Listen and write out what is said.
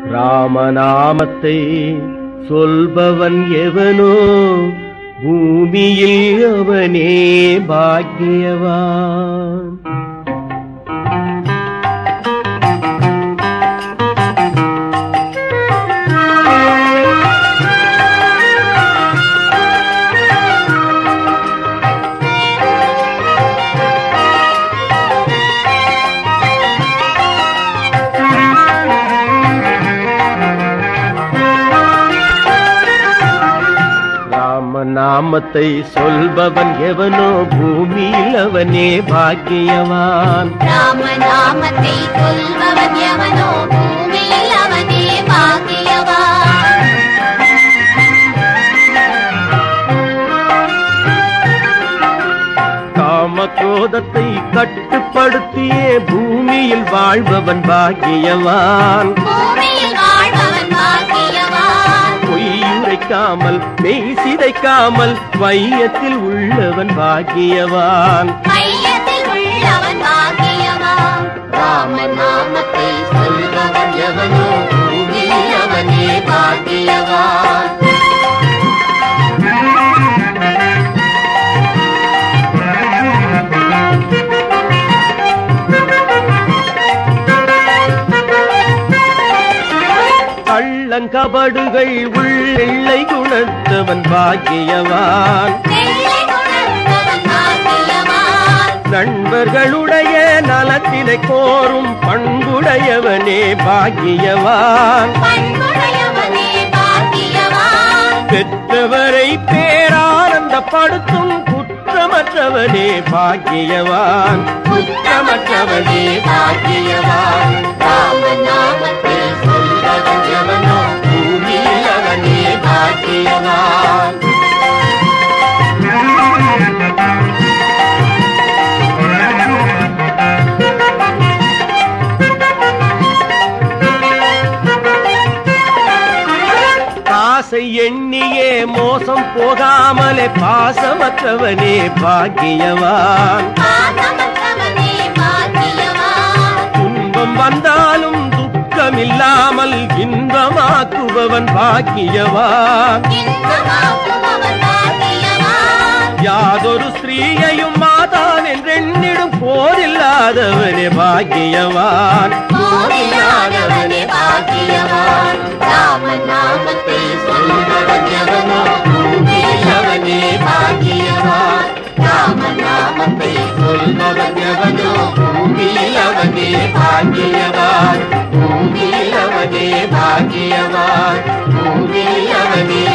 ராமநாமத்தை சொல்பவன் எவனோ பூமியில் அவனே பாக்கியவான் ராமநாமத்தை சொல்பவன் எவனோ பூமியில் அவனே பாக்கியவான் ராமநாமத்தை சொல்பவன் எவனோ பூமியில் அவனே பாக்கியவான் காமக்ரோதத்தை கட்டுப்படுத்தியே பூமியில் வாழ்பவன் பாக்கியவான் பூமியில் வாழ்பவன் பாக்கியவான் பொய்யுரைக்காமல் மெய் சிதைக்காமல் வையத்தில் உள்ளவன் பாக்கியவான் மையத்தில் உள்ளவன் பாக்கியவான் ராமநாமத்தை சொல்பவன் எவனோ பூமியில் அவனே பாக்கியவான் கள்ளங்கபடுகள் உள்ளெல்லை குணர்த்தவன் பாக்கியவான் நெல்லை குணர்ந்தவன் பாக்கியவான் நண்பர்களுடைய நலத்தினை கோரும் பண்புடையவனே பாக்கியவான் பண்புடையவனே பாக்கியவான் பெற்றவரை பேரானந்தப்படுத்தும் குற்றமற்றவனே பாக்கியவான் குற்றமற்றவனே பாக்கியவான் ராமநாமத்தை சொல்பவன் எவனோ பூமியில் அவனே பாக்கியவான் காசை எண்ணியே மோசம் போகாமலே பாசமற்றவனே பாக்கியவான் பாசமற்றவனே பாக்கியவான் துன்பம் வந்தாலும் துக்கமில்லாமல் இன்பமாக்குபவன் பாக்கியவான் இன்பமாக்குபவன் பாக்கியவான் யாதொரு ஸ்திரீயையும் மாதான் என்றெண்ணிடும் போதில்லாதவனே பாக்கியவான் போதில்லாதவனே பாக்கியவான் ராமநாமத்தை சொல்பவன் எவனோ பூமியில் அவனே பாக்கியவான் ராமநாமத்தை சொல்பவன் எவனோ பூமியில் அவனே பாக்கியவான் பூமியில் அவனே பாக்கியவான் பூமியில் அவனே